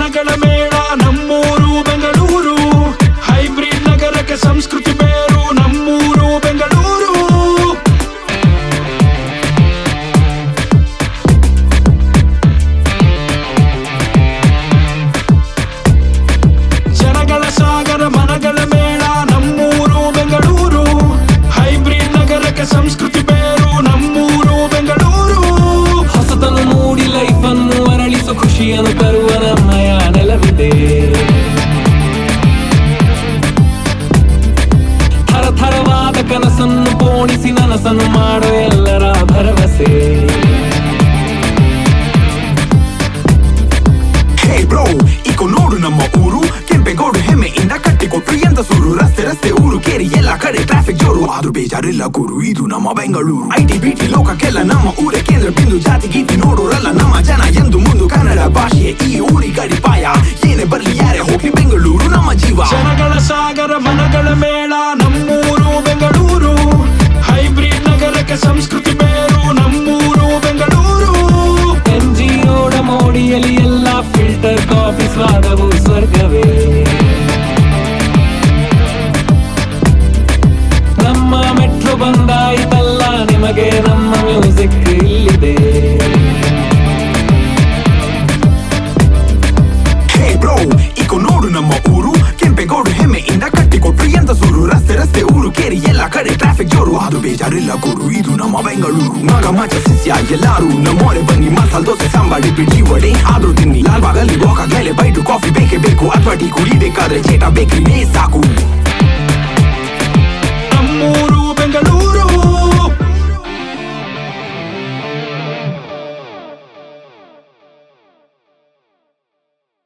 ಜನಗಳ ಮೇಳ ನಮ್ಮೂರು ಬೆಂಗಳೂರು ಹೈಬ್ರಿಡ್ ನಗರಕ್ಕೆ ಸಂಸ್ಕೃತಿ ಬೇರು ನಮ್ಮೂರು ಬೆಂಗಳೂರು ಜನಗಳ ಸಾಗರ ಮನಗಳ ಮೇಳ ನಮ್ಮೂರು ಬೆಂಗಳೂರು ಹೈಬ್ರಿಡ್ ನಗರಕ್ಕೆ ಸಂಸ್ಕೃತಿ ಬೇರು ನಮ್ಮೂರು ಬೆಂಗಳೂರು ಹೊಸತನ್ನು ಮೂಡಿ ಲೈಫ್ ಅನ್ನು ಅರಳಿಸು ಖುಷಿಯನ್ನು ತರುವ ನಮ್ಮಯ ನೆಲವಿದೆ ಥರಥರವಾದ ಕನಸನ್ನು ಪೋಣಿಸಿ ನನಸನ್ನು ಮಾಡೋ ಎಲ್ಲರ ಭರವಸೆ ಹೇ ಬ್ರೋ ಇಕೋ ನೋಡು ನಮ್ಮ ಊರು ಕೆಂಪೇಗೌಡು ಹೆಮ್ಮೆಯಿಂದ ಕಟ್ಟಿಕೊಟ್ರು ಎಂತ ಸೂರು ರಸ್ತೆ ರಸ್ತೆ ಊರು ಕೇರಿ ಎಲ್ಲ ಕಡೆ ಟ್ರಾಫಿಕ್ ಜೋರು ಆದ್ರೂ ಬೇಜಾರಿಲ್ಲ ಗುರು ಇದು ನಮ್ಮ ಬೆಂಗಳೂರು ಐಟಿ ಬಿಟಿ ಲೋಕಕ್ಕೆಲ್ಲ ನಮ್ಮ ಊರೇ ಕೇಂದ್ರ ಬಿಂದು ಜಾತಿ ಗೀತಿ ನೋಡೋರಲ್ಲ ನಮ್ಮ ಜನ ಎಂದು ಮುಂದು ಕನ್ನಡ ಭಾಷೆ ಈ ಊರಿ ಗಡಿಪಾಯ ಏನೇ ಬರ್ಲಿ ಯಾರೇ ಹೋಗ್ಲಿ ಬೆಂಗಳೂರು ನಮ್ಮ ಜೀವ ಜನಗಳ ಸಾಗರ ಮನಗಳ ಮೇಳ ನಮ್ಮೂರು ಬೆಂಗಳೂರು ಹೈಬ್ರಿಡ್ ನಗರಕ್ಕೆ ಸಂಸ್ಕೃತಿ ಬೇರು ನಮ್ಮೂರು ಬೆಂಗಳೂರು ಎಂ ಜಿ ರೋಡ ಮೋಡಿಯಲ್ಲಿ ಎಲ್ಲ ಫಿಲ್ಟರ್ ಕಾಫಿ ಸ್ವಾದವು ಸ್ವರ್ಗವೇ ನಮ್ಮ ಮೆಟ್ರೋ ಬಂದಾಯಿತಲ್ಲ ನಿಮಗೆ ನಮ್ಮ ಮ್ಯೂಸಿಕ್ ಇಲ್ಲಿದೆ ಹೇ ಬ್ರೋ ಇಕೋ ನೋಡು ನಮ್ಮ ಊರು ಕೆಂಪೇಗೌಡು ಹೆಮ್ಮೆಯಿಂದ ಕಟ್ಟಿಕೊಟ್ರು ಎಂತ ಸೂರು ರಸ್ತೆ ರಸ್ತೆ ಊರು ಕೇರಿ ಎಲ್ಲ ಕಡೆ ಟ್ರಾಫಿಕ್ ಜೋರು ಆದ್ರೂ ಬೇಜಾರಿಲ್ಲ ಗುರು ಇದು ನಮ್ಮ ಬೆಂಗಳೂರು ಮಗ ಮಚ ಸಸ್ಯ ಎಲ್ಲಾರು ನಮ್ಮೋರೆ ಬನ್ನಿ ಮಸಾಲ ದೋಸೆ ಸಾಂಬಾಡಿ ಬಿಡಿ ವಡೆ ಆದ್ರೂ ತಿನ್ನಿ ಲಾಲ್ಬಾಗಲ್ಲಿ ಹೋಗಾಗ್ಮೇಲೆ ಬೈಟು ಕಾಫಿ ಬೇಕೇ ಬೇಕು ಅಥವಾ ಟೀ ಕುಡಿಬೇಕಾದ್ರೆ ಚೇಟ ಬೇಕ್ರಿನೇ ಸಾಕು